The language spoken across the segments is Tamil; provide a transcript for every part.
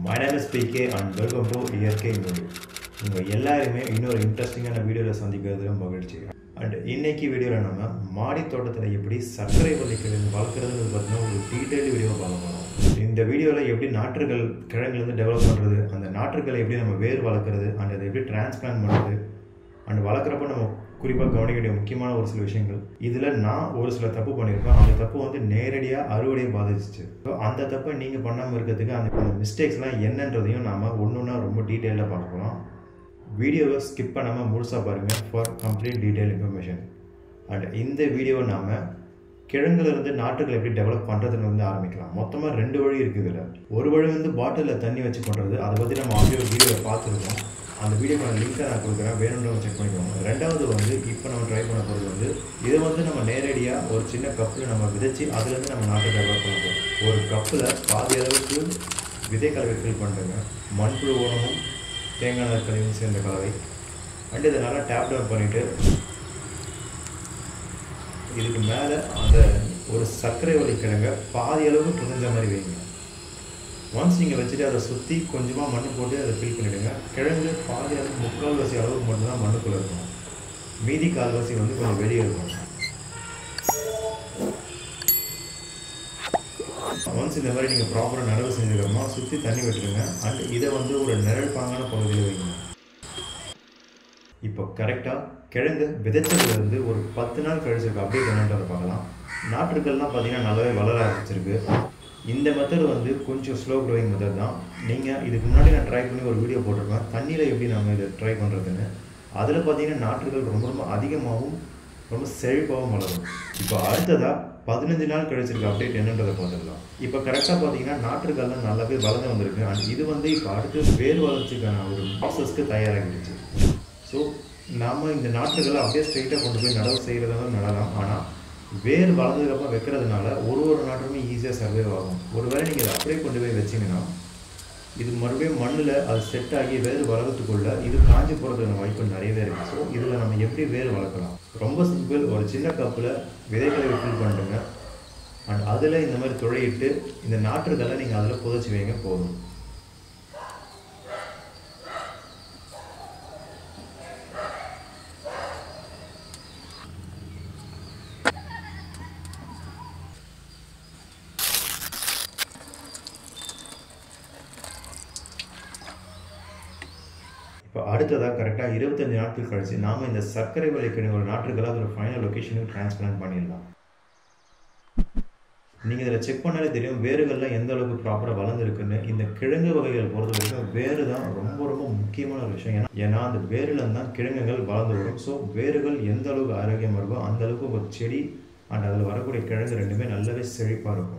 My name is PK and welcome to இயற்கை மொழி உங்கள் எல்லாருமே இன்னொரு இன்ட்ரெஸ்டிங்கான வீடியோவில் சந்திக்கிறதுல மகிழ்ச்சி அண்ட் இன்னைக்கு வீடியோவில் நம்ம மாடி தோட்டத்தில் எப்படி சர்க்கரை வள்ளிக்கிழங்கு வளர்க்குறதுன்னு பார்த்தீங்கன்னா ஒரு டீட்டெயில் வீடியோ பார்க்க போகிறோம் இந்த வீடியோவில் எப்படி நாற்றுகள் கிழங்குலேருந்து டெவலப் பண்ணுறது அந்த நாற்றுகளை எப்படி நம்ம வேர் வளர்க்குறது அண்ட் அதை எப்படி டிரான்ஸ்பிளான்ட் பண்ணுறது அண்ட் வளர்க்குறப்ப நம்ம குறிப்பாக கவனிக்க வேண்டிய முக்கியமான ஒரு சில விஷயங்கள் இதில் நான் ஒரு சில தப்பு பண்ணியிருக்கேன் அந்த தப்பு வந்து நேரடியாக அறுவடையை பாதிச்சிச்சு ஸோ அந்த தப்பை நீங்கள் பண்ணாமல் இருக்கிறதுக்கு அந்த அந்த மிஸ்டேக்ஸ்லாம் என்னன்றதையும் நாம் ஒன்று ஒன்றா ரொம்ப டீட்டெயிலாக பார்க்க போகிறோம் வீடியோவை ஸ்கிப் பண்ணாமல் முழுசாக பாருங்கள் for complete detail information and இந்த வீடியோவை நாம் கிழங்குலேருந்து நாட்டுகளை எப்படி டெவலப் பண்ணுறதுன்னு வந்து ஆரம்பிக்கலாம் மொத்தமாக ரெண்டு வழி இருக்குது இதில் ஒரு வழி வந்து பாட்டிலில் தண்ணி வச்சு பண்ணுறது அதை பற்றி நம்ம ஆடியோ வீடியோவை பார்த்துருக்கோம் அந்த வீடியோக்கான லிங்க்கை நான் கொடுக்குறேன் வேணுன்றவங்க செக் பண்ணிக்கோங்க ரெண்டாவது வந்து இப்போ நம்ம ட்ரை பண்ண போகிறது வந்து இதை வந்து நம்ம நேரடியாக ஒரு சின்ன கப்பில் நம்ம விதைச்சி அதுலேருந்து நம்ம நாட்டை டெவலப் பண்ண போகிறோம் ஒரு கப்பில் பாதி அளவுக்கு விதை கலவை ஃபில் பண்ணுறேங்க மண்புழு உரமும் தேங்காய் நாற்களையும் சேர்ந்த கலவை அண்ட் இதை நல்லா டேப் டவுன் பண்ணிவிட்டு இதுக்கு மேலே அந்த ஒரு சர்க்கரை வலி கிழங்க பாதி அளவு புரிஞ்ச மாதிரி வைங்க ஒன்ஸ் நீங்கள் வச்சுட்டு அதை சுற்றி கொஞ்சமாக மண் போட்டு அதை ஃபில் பண்ணிவிடுங்க கிழங்கு பாதி அளவு முக்கால்வாசி அளவுக்கு மட்டும்தான் மண்ணுக்குள்ளே இருக்கும் மீதி கால்வாசி வந்து கொஞ்சம் வெளியே இருக்கும் ஒன்ஸ் இந்த மாதிரி நீங்கள் ப்ராப்பராக நடவு செஞ்சதுக்கப்புறமா சுற்றி தண்ணி விட்டுருங்க அண்ட் இதை வந்து ஒரு நிழல் பாங்கான பகுதியில் வைங்க இப்போ கரெக்டாக கிழங்கு விதைச்சதுலேருந்து ஒரு பத்து நாள் கழிச்சிருக்கு அப்டேட் என்னன்றதை பார்க்கலாம் நாற்றுக்கள்லாம் பார்த்தீங்கன்னா நல்லாவே வளர ஆரம்பிச்சிருக்கு இந்த மெத்தட் வந்து கொஞ்சம் ஸ்லோ க்ரோயிங் மெத்தட் தான் நீங்கள் இதுக்கு முன்னாடி நான் ட்ரை பண்ணி ஒரு வீடியோ போட்டிருப்பேன் தண்ணியில் எப்படி நம்ம இதை ட்ரை பண்ணுறதுன்னு அதில் பார்த்தீங்கன்னா நாற்றுகள் ரொம்ப ரொம்ப அதிகமாகவும் ரொம்ப செழிப்பாகவும் வளரும் இப்போ அடுத்ததாக பதினஞ்சு நாள் கழிச்சிருக்க அப்டேட் என்னன்றதை பார்த்துக்கலாம் இப்போ கரெக்டாக பார்த்தீங்கன்னா நாற்றுகள்லாம் நல்லாவே வளர்ந்து வந்திருக்கு அண்ட் இது வந்து இப்போ அடுத்து வேர் வளர்ச்சிக்கான ஒரு ப்ராசஸ்க்கு தயாராகிடுச்சு ஸோ நாம் இந்த நாற்றுகளை அப்படியே ஸ்ட்ரைட்டாக கொண்டு போய் நடவு செய்கிறதாலும் நடலாம் ஆனால் வேர் வளர்ந்ததுக்கப்புறம் வைக்கிறதுனால ஒரு ஒரு நாட்டுமே ஈஸியாக சர்வைவ் ஆகும் ஒருவேளை நீங்கள் இதை அப்படியே கொண்டு போய் வச்சிங்கன்னா இது மறுபடியும் மண்ணில் அது செட் ஆகி வேர் வளர்கிறதுக்குள்ள இது காஞ்சி போகிறதுக்கான வாய்ப்பு நிறையவே இருக்குது ஸோ இதில் நம்ம எப்படி வேர் வளர்க்கலாம் ரொம்ப சிம்பிள் ஒரு சின்ன கப்பில் விதைகளை ஃபில் பண்ணுங்க அண்ட் அதில் இந்த மாதிரி துளையிட்டு இந்த நாற்றுகளை நீங்கள் அதில் புதைச்சி வைங்க போதும் இப்போ அடுத்ததாக கரெக்டாக இருபத்தஞ்சு நாட்கள் கழிச்சு நாம் இந்த சர்க்கரை வலை கிழங்கு நாற்றுகளை அதோட ஃபைனல் லொக்கேஷனுக்கு டிரான்ஸ்பிளான்ட் பண்ணிடலாம் நீங்கள் இதில் செக் பண்ணாலே தெரியும் வேர்கள்லாம் எந்த அளவுக்கு ப்ராப்பராக வளர்ந்துருக்குன்னு இந்த கிழங்கு வகைகள் பொறுத்த வரைக்கும் வேறு தான் ரொம்ப ரொம்ப முக்கியமான ஒரு விஷயம் ஏன்னா ஏன்னா அந்த வேரில் தான் கிழங்குகள் வளர்ந்து வரும் ஸோ வேர்கள் எந்த அளவுக்கு ஆரோக்கியமாக இருக்கோ அந்த அளவுக்கு ஒரு செடி அண்ட் அதில் வரக்கூடிய கிழங்கு ரெண்டுமே நல்லாவே செழிப்பாக இருக்கும்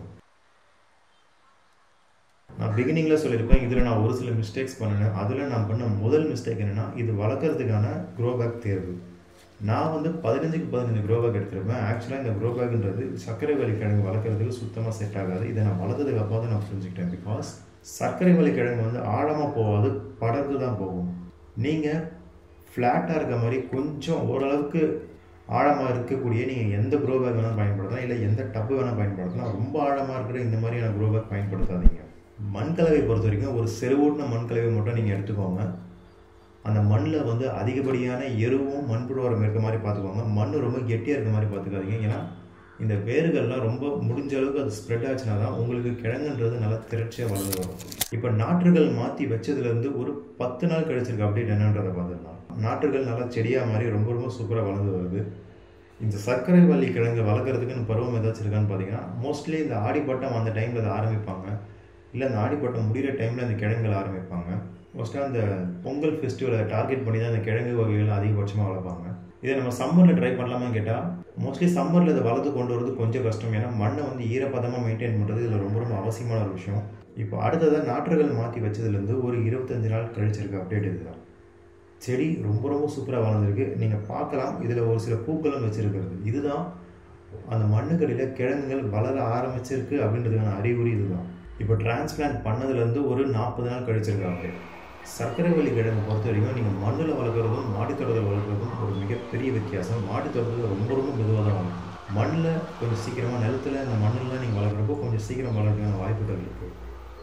நான் பிகினிங்கில் சொல்லியிருப்பேன் இதில் நான் ஒரு சில மிஸ்டேக்ஸ் பண்ணினேன் அதில் நான் பண்ண முதல் மிஸ்டேக் என்னென்னா இது வளர்க்குறதுக்கான க்ரோ பேக் தேர்வு நான் வந்து பதினஞ்சுக்கு பதினஞ்சு க்ரோ பேக் எடுத்திருப்பேன் ஆக்சுவலாக இந்த க்ரோ பேக்ன்றது சர்க்கரை வலி கிழங்கு வளர்க்குறதுக்கு சுத்தமாக செட் ஆகாது இதை நான் வளர்த்ததுக்கு அப்புறம் தான் நான் புரிஞ்சுக்கிட்டேன் பிகாஸ் சர்க்கரை வலி கிழங்கு வந்து ஆழமாக போகாது படர்ந்து தான் போகும் நீங்கள் ஃப்ளாட்டாக இருக்க மாதிரி கொஞ்சம் ஓரளவுக்கு ஆழமாக இருக்கக்கூடிய நீங்கள் எந்த க்ரோ பேக் வேணால் பயன்படுத்தலாம் இல்லை எந்த டப்பு வேணால் பயன்படுத்தலாம் ரொம்ப ஆழமாக இருக்கிற இந்த மாதிரியான க்ரோ பேக் பயன்படுத்தாதீங்க மண்கலவை பொறுத்த வரைக்கும் ஒரு செருவூட்டின மண்கலவை மட்டும் நீங்கள் எடுத்துக்கோங்க அந்த மண்ணில் வந்து அதிகப்படியான எருவும் மண்புழு உரம் இருக்க மாதிரி பார்த்துக்கோங்க மண் ரொம்ப கெட்டியாக இருக்க மாதிரி பார்த்துக்காதீங்க ஏன்னா இந்த வேர்கள்லாம் ரொம்ப முடிஞ்ச அளவுக்கு அது ஸ்ப்ரெட் ஆச்சுனா தான் உங்களுக்கு கிழங்குன்றது நல்லா திரட்சியாக வளர்ந்து வரும் இப்போ நாற்றுகள் மாற்றி வச்சதுலேருந்து ஒரு பத்து நாள் கழிச்சிருக்க அப்டேட் என்னன்றதை பார்த்துடலாம் நாற்றுகள் நல்லா செடியாக மாதிரி ரொம்ப ரொம்ப சூப்பராக வளர்ந்து வருது இந்த சர்க்கரை வள்ளி கிழங்கு வளர்க்குறதுக்குன்னு பருவம் ஏதாச்சும் இருக்கான்னு பார்த்தீங்கன்னா மோஸ்ட்லி இந்த ஆடிப்பட்டம் அந்த டைமில் அதை ஆரம்பிப்பாங்க இல்லை அந்த ஆடிப்பட்டம் முடிகிற டைமில் அந்த கிழங்குகள் ஆரம்பிப்பாங்க மோஸ்ட்டாக அந்த பொங்கல் ஃபெஸ்டிவலை டார்கெட் பண்ணி தான் அந்த கிழங்கு வகைகள் அதிகபட்சமாக வளர்ப்பாங்க இதை நம்ம சம்மரில் ட்ரை பண்ணலாமான்னு கேட்டால் மோஸ்ட்லி சம்மரில் இதை வளர்த்து கொண்டு வரது கொஞ்சம் கஷ்டம் ஏன்னா மண்ணை வந்து ஈரப்பதமாக மெயின்டைன் பண்ணுறது இதில் ரொம்ப ரொம்ப அவசியமான ஒரு விஷயம் இப்போ அடுத்ததாக நாற்றுகள் மாற்றி வச்சதுலேருந்து ஒரு இருபத்தஞ்சு நாள் கழிச்சிருக்க அப்டேட் இதுதான் செடி ரொம்ப ரொம்ப சூப்பராக வளர்ந்துருக்கு நீங்கள் பார்க்கலாம் இதில் ஒரு சில பூக்களும் வச்சுருக்கிறது இதுதான் அந்த மண்ணுக்கடியில் கிழங்குகள் வளர ஆரம்பிச்சிருக்கு அப்படின்றதுக்கான அறிகுறி இதுதான் இப்போ டிரான்ஸ்பிளான்ட் பண்ணதுலேருந்து ஒரு நாற்பது நாள் கழிச்சிருக்காங்க சர்க்கரை வள்ளி கிழங்கு பொறுத்த வரைக்கும் நீங்கள் மண்ணில் வளர்க்குறதும் மாடித்தோட்டத்தில் வளர்க்குறதும் ஒரு மிகப்பெரிய வித்தியாசம் மாடித்தோட்டத்தில் ரொம்ப ரொம்ப மெதுவாக தான் வளரும் மண்ணில் கொஞ்சம் சீக்கிரமாக நிலத்தில் இந்த மண்ணில் நீங்கள் வளர்க்குறப்போ கொஞ்சம் சீக்கிரம் வளர்றதுக்கான வாய்ப்புகள் இருக்குது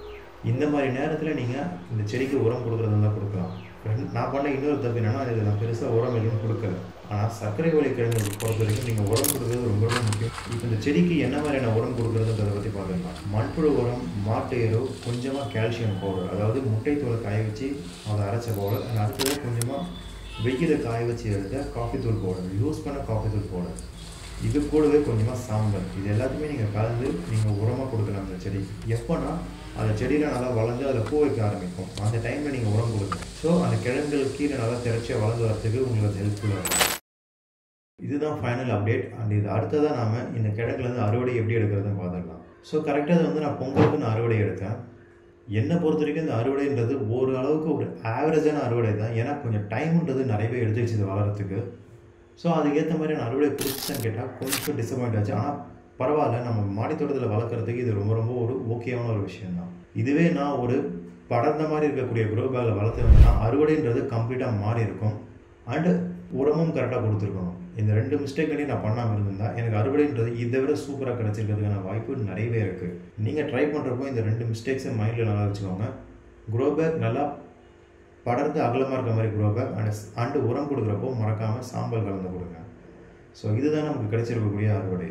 இந்த மாதிரி நேரத்தில் நீங்கள் இந்த செடிக்கு உரம் கொடுக்குறதா இருந்தால் கொடுக்கலாம் ரெண்டு- நான் பண்ண இன்னொரு தப்பு என்னன்னா இதில் நான் பெருசாக உரம் எதுவும் கொடுக்கல ஆனால் சர்க்கரை வழி கிழங்கு பொறுத்த வரைக்கும் நீங்கள் உரம் கொடுக்குறது ரொம்ப ரொம்ப முக்கியம் இப்போ இந்த செடிக்கு என்ன மாதிரியான உரம் கொடுக்குறதுன்றதை பற்றி பார்க்கலாம் மண்புழு உரம் மாட்டு எரு கொஞ்சமாக கால்சியம் பவுடர் அதாவது முட்டைத்தூளை காய வச்சு அதை அரைச்ச பவுடர் and அடுத்தது கொஞ்சமாக வெயில காய வச்சு எடுத்த காஃபி தூள் பவுடர் யூஸ் பண்ண காஃபி தூள் பவுடர் இது கூடவே கொஞ்சமாக சாம்பல் இது எல்லாத்தையுமே நீங்கள் கலந்து நீங்கள் உரமாக கொடுக்கலாம் அந்த செடிக்கு எப்போனா அந்த செடியில் நல்லா வளர்ந்து அதில் பூ வைக்க ஆரம்பிக்கும் அந்த டைமில் நீங்கள் உரம் கொடுங்க ஸோ அந்த கிழங்குகள் கீழே நல்லா திரைச்சியாக வளர்ந்து வரத்துக்கு உங்களுக்கு ஹெல்ப்ஃபுல்லாக இருக்கும் இதுதான் ஃபைனல் அப்டேட் அண்ட் இது அடுத்ததாக நாம இந்த கிழங்குலேருந்து அறுவடை எப்படி எடுக்கிறதுன்னு பார்த்துக்கலாம் ஸோ கரெக்டாக அதை வந்து நான் பொங்கலுக்கு நான் அறுவடை எடுத்தேன் என்னை பொறுத்த வரைக்கும் இந்த அறுவடைன்றது ஒரு அளவுக்கு ஒரு ஆவரேஜான அறுவடை தான் ஏன்னா கொஞ்சம் டைம்ன்றது நிறையவே எடுத்துக்கிச்சு இது வளர்கிறதுக்கு ஸோ அதுக்கேற்ற மாதிரி நான் அறுவடை பிடிச்சேன்னு கேட்டால் கொஞ்சம் டிசப்பாயிண்ட் ஆச்சு ஆனால் பரவாயில்ல நம்ம மாடி தோட்டத்தில் வளர்க்குறதுக்கு இது ரொம்ப ரொம்ப ஒரு ஓகேவான ஒரு விஷயம் தான் இதுவே நான் ஒரு படர்ந்த மாதிரி இருக்கக்கூடிய குரோ பேக்கில் வளர்த்துருந்தேன்னா அறுவடைன்றது கம்ப்ளீட்டாக மாறி இருக்கும் அண்டு உரமும் கரெக்டாக கொடுத்துருக்கணும் இந்த ரெண்டு மிஸ்டேக்கையும் நான் பண்ணாமல் இருந்திருந்தா எனக்கு அறுவடைன்றது இதை விட சூப்பராக கிடைச்சிருக்கிறதுக்கான வாய்ப்பு நிறையவே இருக்குது நீங்கள் ட்ரை பண்ணுறப்போ இந்த ரெண்டு மிஸ்டேக்ஸை மைண்டில் நல்லா வச்சுக்கோங்க க்ரோ பேக் நல்லா படர்ந்து அகலமாக இருக்க மாதிரி க்ரோ பேக் அண்ட் அண்டு உரம் கொடுக்குறப்போ மறக்காமல் சாம்பல் கலந்து கொடுங்க ஸோ இதுதான் நமக்கு கிடைச்சிருக்கக்கூடிய அறுவடை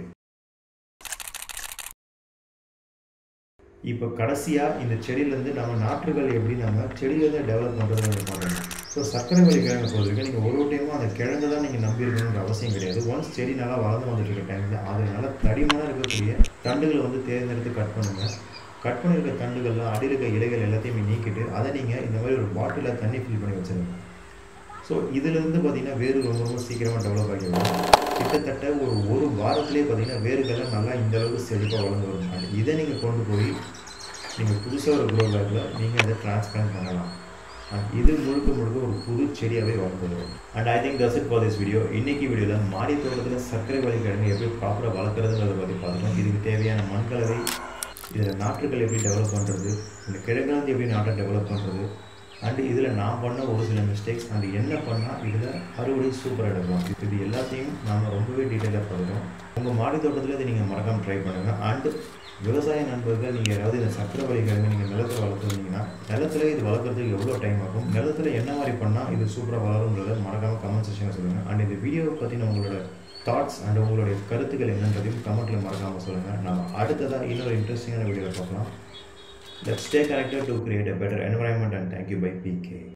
இப்போ கடைசியாக இந்த செடியிலேருந்து நம்ம நாற்றுகள் எப்படி நம்ம செடியிலேருந்து டெவலப் பண்ணுறதுன்னு பார்க்கணும் ஸோ சர்க்கரை வழி கிழங்கு பொறுத்தவரைக்கும் நீங்கள் ஒரு டைமும் அந்த கிழங்கு தான் நீங்கள் நம்பி இருக்கணுன்ற அவசியம் கிடையாது ஒன்ஸ் செடி நல்லா வளர்ந்து வந்துட்டு இருக்க டைமில் அது நல்லா தடிமனாக இருக்கக்கூடிய தண்டுகளை வந்து தேர்ந்தெடுத்து கட் பண்ணுங்கள் கட் பண்ணியிருக்க தண்டுகள்லாம் அடியில் இருக்க இலைகள் எல்லாத்தையுமே நீக்கிட்டு அதை நீங்கள் இந்த மாதிரி ஒரு பாட்டிலில் தண்ணி ஃபில் பண்ணி வச்சுருங்க ஸோ இதுலேருந்து பார்த்தீங்கன்னா வேறு ரொம்ப ரொம்ப சீக்கிரமாக டெவலப் ஆகி வரும் கிட்டத்தட்ட ஒரு ஒரு வாரத்திலே பார்த்தீங்கன்னா வேர்கள்லாம் நல்லா இந்த அளவுக்கு செழிப்பாக வளர்ந்து வரும் And இதை நீங்கள் கொண்டு போய் நீங்கள் புதுசாக ஒரு க்ரோ பேக்கில் நீங்கள் அதை டிரான்ஸ்பிளான்ட் பண்ணலாம் And இது முழுக்க முழுக்க ஒரு புது செடியாகவே வளர்ந்து வரும் and I think that's it for this video இன்னைக்கு வீடியோவில் மாடி தோட்டத்தில் சர்க்கரை வழி கிழங்கு எப்படி ப்ராப்பராக வளர்க்குறதுன்றதை பற்றி பார்த்துக்கலாம் இதுக்கு தேவையான மண்கலவை இதில் நாற்றுகள் எப்படி டெவலப் பண்ணுறது இந்த கிழங்குலேருந்து எப்படி நாட்டை டெவலப் பண்ணுறது அண்டு இதில் நான் பண்ண ஒரு சில மிஸ்டேக்ஸ் அண்ட் என்ன பண்ணால் இதில் அறுவடை சூப்பராக எடுக்கலாம் இது எல்லாத்தையும் நாம் ரொம்பவே டீட்டெயிலாக பார்க்குறோம் உங்கள் மாடி தோட்டத்தில் இதை நீங்கள் மறக்காமல் ட்ரை பண்ணுங்கள் அண்டு விவசாய நண்பர்கள் நீங்கள் யாராவது இந்த சக்கரை வழி கிழங்கு நீங்கள் நிலத்தில் வளர்த்துருந்தீங்கன்னா நிலத்தில் இது வளர்க்குறதுக்கு எவ்வளோ டைம் ஆகும் நிலத்தில் என்ன மாதிரி பண்ணால் இது சூப்பராக வளருன்றதை மறக்காமல் கமெண்ட் செக்ஷனில் சொல்லுங்கள் அண்ட் இந்த வீடியோவை பற்றின உங்களோட தாட்ஸ் அண்ட் உங்களுடைய கருத்துக்கள் என்னன்றதையும் கமெண்ட்டில் மறக்காமல் சொல்லுங்கள் நம்ம அடுத்ததாக இன்னொரு இன்ட்ரெஸ்டிங்கான வீடியோவை பார்க்கலாம் Let's stay connected to create a better environment and thank you by PK.